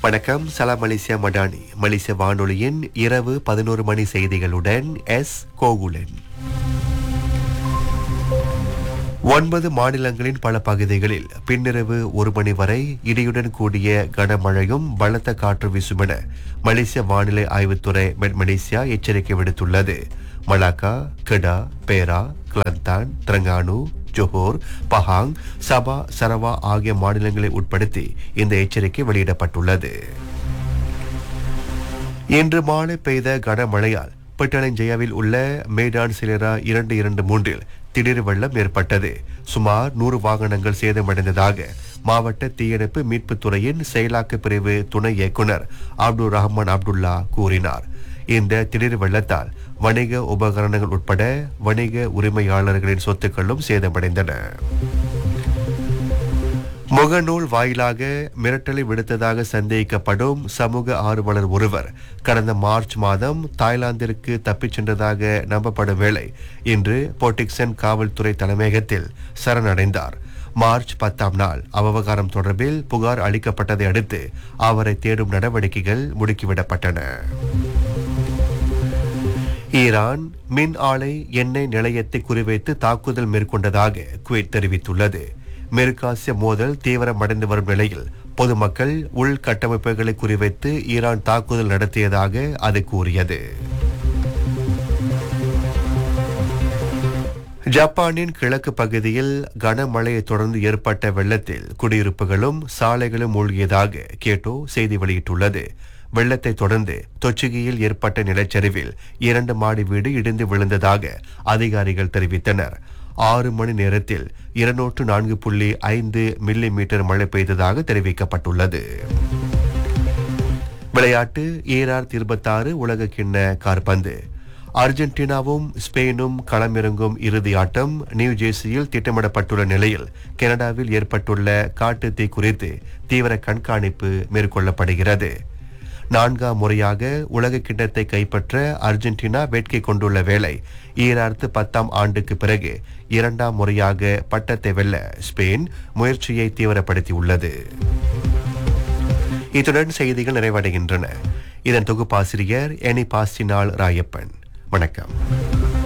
வணக்கம் சலாம் மலேசியா மடானி மலேசிய வானொலியின் இரவு பதினோரு மணி செய்திகளுடன் எஸ் கோகுலன் ஒன்பது மாநிலங்களின் பல பகுதிகளில் பின்னிரவு ஒரு மணி வரை இடியுடன் கூடிய கனமழையும் பலத்த காற்று வீசும் என மலேசிய வானிலை ஆய்வுத்துறை மெட் மலேசியா எச்சரிக்கை விடுத்துள்ளது Malacca Kedah Perak Kelantan Terengganu Johor Pahang Sabah Sarawak ஆகிய மாநிலங்களை உட்படுத்தி இந்த எச்சரிக்கை வெளியிடப்பட்டுள்ளது இன்று மாலை பெய்த கனமழையால் பிட்டலஞ்சயாவில் உள்ள மேடான் சிலரா இரண்டு இரண்டு மூன்றில் திடீர் வெள்ளம் ஏற்பட்டது சுமார் நூறு வாகனங்கள் சேதமடைந்ததாக மாவட்ட தீயணைப்பு மீட்புத் துறையின் செயலாக்க பிரிவு துணை இயக்குனர் அப்துல் ரஹ்மான் அப்துல்லா கூறினார் இந்த திடீர் வெள்ளத்தால் வணிக உபகரணங்கள் உட்பட வணிக உரிமையாளர்களின் சொத்துக்களும் சேதமடைந்தன முகநூல் வாயிலாக மிரட்டலை விடுத்ததாக சந்தேகிக்கப்படும் சமூக ஆர்வலர் ஒருவர் கடந்த மார்ச் மாதம் தாய்லாந்திற்கு தப்பிச் சென்றதாக நம்பப்படும் வேளை இன்று போர்டிக்சன் காவல்துறை தலைமையகத்தில் சரணடைந்தார் மார்ச் பத்தாம் நாள் அவ்வகாரம் தொடர்பில் புகார் அளிக்கப்பட்டதை அடுத்து அவரை தேடும் நடவடிக்கைகள் முடுக்கிவிடப்பட்டன ஈரான் மின் ஆலை எண்ணெய் நிலையத்தை குறிவைத்து தாக்குதல் மேற்கொண்டதாக குவைத் தெரிவித்துள்ளது மேற்காசிய மோதல் தீவிரமடைந்து வரும் நிலையில் பொதுமக்கள் உள்கட்டமைப்புகளை குறிவைத்து ஈரான் தாக்குதல் நடத்தியதாக அது கூறியது ஜப்பானின் கிழக்கு பகுதியில் கனமழையை தொடர்ந்து ஏற்பட்ட வெள்ளத்தில் குடியிருப்புகளும் சாலைகளும் மூழ்கியதாக கேட்டோ செய்தி வெளியிட்டுள்ளது வெள்ளத்தை தொடர்ந்து தொச்சுகியில் ஏற்பட்ட நிலச்சரிவில் இரண்டு மாடி வீடு இடிந்து விழுந்ததாக அதிகாரிகள் தெரிவித்தனர் ஆறு மணி நேரத்தில் இருநூற்று நான்கு புள்ளி ஐந்து மில்லி மீட்டர் மழை பெய்ததாக தெரிவிக்கப்பட்டுள்ளது விளையாட்டு ஈரார் இருபத்தாறு உலக கிண்ண கார்பந்து அர்ஜென்டினாவும் ஸ்பெயினும் களமிறங்கும் இறுதி ஆட்டம் நியூ ஜெர்சியில் திட்டமிடப்பட்டுள்ள நிலையில் கனடாவில் ஏற்பட்டுள்ள காட்டு தீ குறித்து தீவிர கண்காணிப்பு மேற்கொள்ளப்படுகிறது நான்காம் முறையாக உலக கிண்ணத்தை கைப்பற்ற அர்ஜென்டினா வேட்கை கொண்டுள்ள வேளை ஈராயிரத்து பத்தாம் ஆண்டுக்கு பிறகு இரண்டாம் முறையாக பட்டத்தை வெல்ல ஸ்பெயின் முயற்சியை தீவிரப்படுத்தியுள்ளது இத்துடன் செய்திகள் நிறைவடைகின்றன இதன் தொகுப்பாசிரியர் எனி பாஸ்டினால் ராயப்பன் வணக்கம்